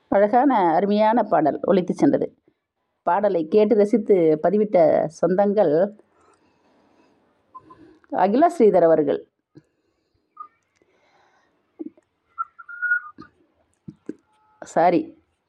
அழகான அருமையான பாடல் ஒலித்து சென்றது பாடலை கேட்டு ரசித்து பதிவிட்ட சொந்தங்கள் அகிலா ஸ்ரீதர் அவர்கள் சாரி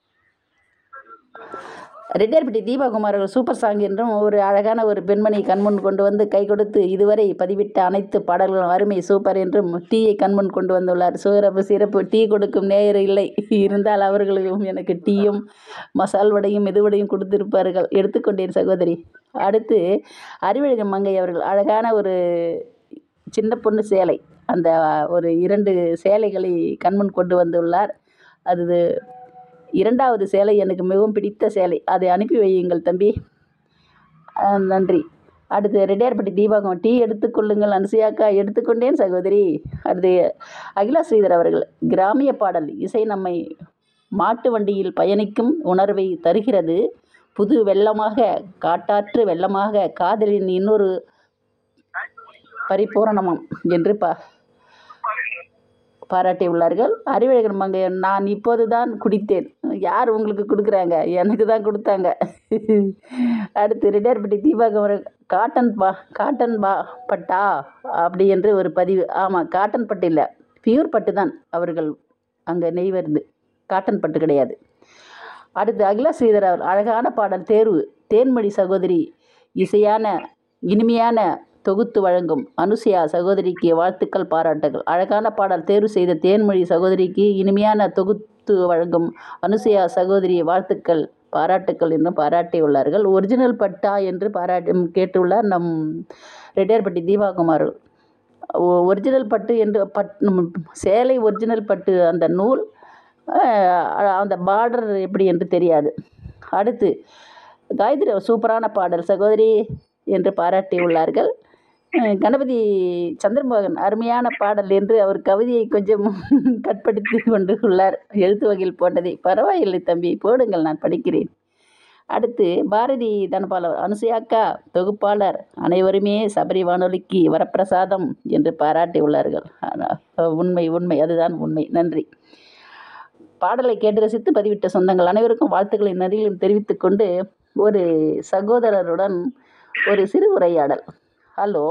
ரெட்டியார்பட்டி தீபாகுமார் அவர்கள் சூப்பர் சாங் என்றும் ஒரு அழகான ஒரு பெண்மணி கண்முன் கொண்டு வந்து கை கொடுத்து இதுவரை பதிவிட்ட அனைத்து பாடல்களும் அருமை சூப்பர் என்றும் டீயை கண்முன் கொண்டு வந்துள்ளார் சிறப்பு சிறப்பு டீ கொடுக்கும் நேயர் இல்லை இருந்தால் அவர்களுக்கும் எனக்கு டீயும் மசால் வடையும் மெதுவடையும் கொடுத்திருப்பார்கள் எடுத்துக்கொண்டேன் சகோதரி அடுத்து அறிவழகன் மங்கை அவர்கள் அழகான ஒரு சின்ன பொண்ணு சேலை அந்த ஒரு இரண்டு சேலைகளை கண்முன் கொண்டு வந்துள்ளார் அது இரண்டாவது சேலை எனக்கு மிகவும் பிடித்த சேலை அதை அனுப்பி வையுங்கள் தம்பி அஹ் நன்றி அடுத்து ரெட்டியார்பட்டி தீபாகம் டீ எடுத்துக்கொள்ளுங்கள் அனுசையாக்கா எடுத்துக்கொண்டேன் சகோதரி அடுத்து அகிலா ஸ்ரீதர் அவர்கள் கிராமிய பாடல் இசை நம்மை மாட்டு வண்டியில் பயணிக்கும் உணர்வை தருகிறது புது வெள்ளமாக காட்டாற்று வெள்ளமாக காதலின் இன்னொரு பரிபூரணமம் என்று பா பாராட்டியுள்ளார்கள் அறிவழகன் மங்கை நான் இப்போது தான் குடித்தேன் யார் உங்களுக்கு கொடுக்குறாங்க எனக்கு தான் கொடுத்தாங்க அடுத்து ரிட்டையர்பட்டி தீபாகமர் காட்டன் பா காட்டன் பா பட்டா அப்படி என்று ஒரு பதிவு ஆமாம் காட்டன் பட்டு இல்லை பியூர் பட்டு தான் அவர்கள் அங்கே நெய்வருந்து காட்டன் பட்டு கிடையாது அடுத்து அகிலா ஸ்ரீதர் அவர் அழகான பாடல் தேர்வு தேன்மொழி சகோதரி இசையான இனிமையான தொகுத்து வழங்கும் அனுசுயா சகோதரிக்கு வாழ்த்துக்கள் பாராட்டுகள் அழகான பாடல் தேர்வு செய்த தேன்மொழி சகோதரிக்கு இனிமையான தொகுத்து வழங்கும் அனுசுயா சகோதரி வாழ்த்துக்கள் பாராட்டுக்கள் என்றும் பாராட்டியுள்ளார்கள் ஒரிஜினல் பட்டா என்று பாராட்டி கேட்டுள்ளார் நம் ரெட்டியார்பட்டி தீபாகுமார் ஒ- ஒரிஜினல் பட்டு என்று பட் நம் சேலை ஒரிஜினல் பட்டு அந்த நூல் அஹ், அந்த பார்டர் எப்படி என்று தெரியாது அடுத்து காயத்ரி சூப்பரான பாடல் சகோதரி என்று பாராட்டியுள்ளார்கள் அஹ், கணபதி சந்திரமோகன் அருமையான பாடல் என்று அவர் கவிதையை கொஞ்சம் கட்படுத்தி கொண்டு உள்ளார் எழுத்து வகையில் போட்டதை பரவாயில்லை தம்பி போடுங்கள் நான் படிக்கிறேன் அடுத்து பாரதி தனபாலர் அனுசையாக்கா தொகுப்பாளர் அனைவருமே சபரி வானொலிக்கு வரப்பிரசாதம் என்று பாராட்டியுள்ளார்கள் ஆனா, உண்மை உண்மை அதுதான் உண்மை நன்றி பாடலை கேட்டு ரசித்து பதிவிட்ட சொந்தங்கள் அனைவருக்கும் வாழ்த்துக்களை நன்றிகளையும் தெரிவித்துக் கொண்டு ஒரு சகோதரருடன் ஒரு சிறு உரையாடல் ஹலோ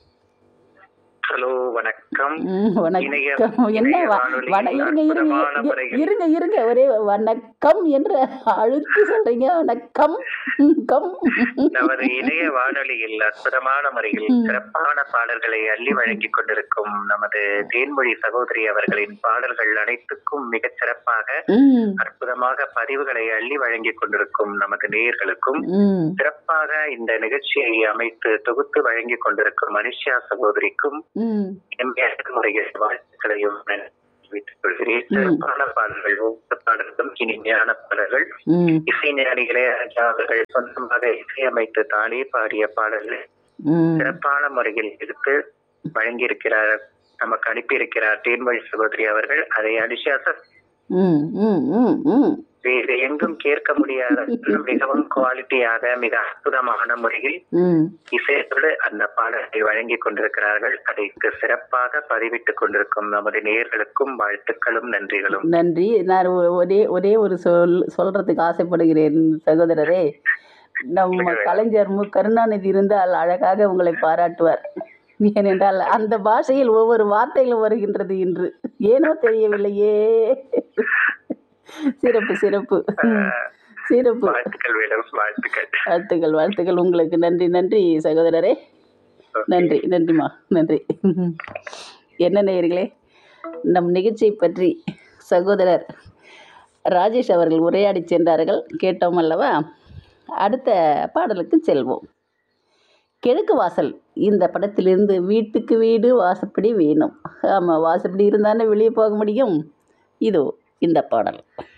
ஹலோ வணக்கம் ம், இணைய- வணக்கம் என்ன இணைய வ- வானொலியில் வண இருங்க இருங்க அற்புதமான இ- முறையில் இருங்க இருங்க ஒரே வணக்கம் என்று அழுத்தி சொல்றீங்க வணக்கம் ம், கம் நமது இணைய வானொலியில் அற்புதமான முறையில் ம். சிறப்பான பாடல்களை அள்ளி வழங்கிக் கொண்டிருக்கும் நமது தேன்மொழி சகோதரி அவர்களின் பாடல்கள் அனைத்துக்கும் மிகச் சிறப்பாக ம், அற்புதமாக பதிவுகளை அள்ளி வழங்கிக் கொண்டிருக்கும் நமது நேயர்களுக்கும் ம், சிறப்பாக இந்த நிகழ்ச்சியை அமைத்து தொகுத்து வழங்கிக் கொண்டிருக்கும் மனுஷியா சகோதரிக்கும் ம், எம்மையான முறையில் வாழ்த்துக்களையும் தெரிவித்துக் கொள்கிறேன் ம். சிறப்பான பாடல்கள் ஒவ்வொரு பாடல்களும் இனிமையான பாடல்கள் ம், இசை ஞானிகளே ராஜா அவர்கள் சொந்தமாக இசையமைத்து தானே பாடிய பாடல்கள் ம். சிறப்பான முறையில் எடுத்து வழங்கியிருக்கிறார் நமக்கு அனுப்பியிருக்கிறார் தேன்மொழி சகோதரி அவர்கள் அதை அனுஷாச ம், ம், ம், ம். வேறு எங்கும் கேட்க முடியாத மிகவும் குவாலிட்டியாக மிக அற்புதமான முறையில் ம், இசையோடு அந்த பாடலை வழங்கிக் கொண்டிருக்கிறார்கள் அதற்கு சிறப்பாக பதிவிட்டுக் கொண்டிருக்கும் நமது நேயர்களுக்கும் வாழ்த்துக்களும் நன்றிகளும் நன்றி நான் ஒ- ஒரே ஒரே ஒரு சொல் சொல்றதுக்கு ஆசைப்படுகிறேன் சகோதரரே நம்ம கலைஞர் மு கருணாநிதி இருந்தால் அழகாக உங்களை பாராட்டுவார் ஏனென்றால் அந்த பாஷையில் ஒவ்வொரு வார்த்தைகளும் வருகின்றது இன்று ஏனோ தெரியவில்லையே சிறப்பு சிறப்பு ம், சிறப்பு வாழ்த்துக்கள் வேணும் வாழ்த்துக்கள் வாழ்த்துக்கள் வாழ்த்துக்கள் உங்களுக்கு நன்றி நன்றி சகோதரரே நன்றி நன்றிம்மா நன்றி என்ன நேயர்களே நம் நிகழ்ச்சியை பற்றி சகோதரர் ராஜேஷ் அவர்கள் உரையாடி சென்றார்கள் கேட்டோம் அல்லவா அடுத்த பாடலுக்கு செல்வோம் கிழக்கு வாசல் இந்த படத்திலிருந்து வீட்டுக்கு வீடு வாசப்படி வேணும் ஆமாம் வாசப்படி இருந்தானே வெளியே போக முடியும் இதோ இந்த பாடல்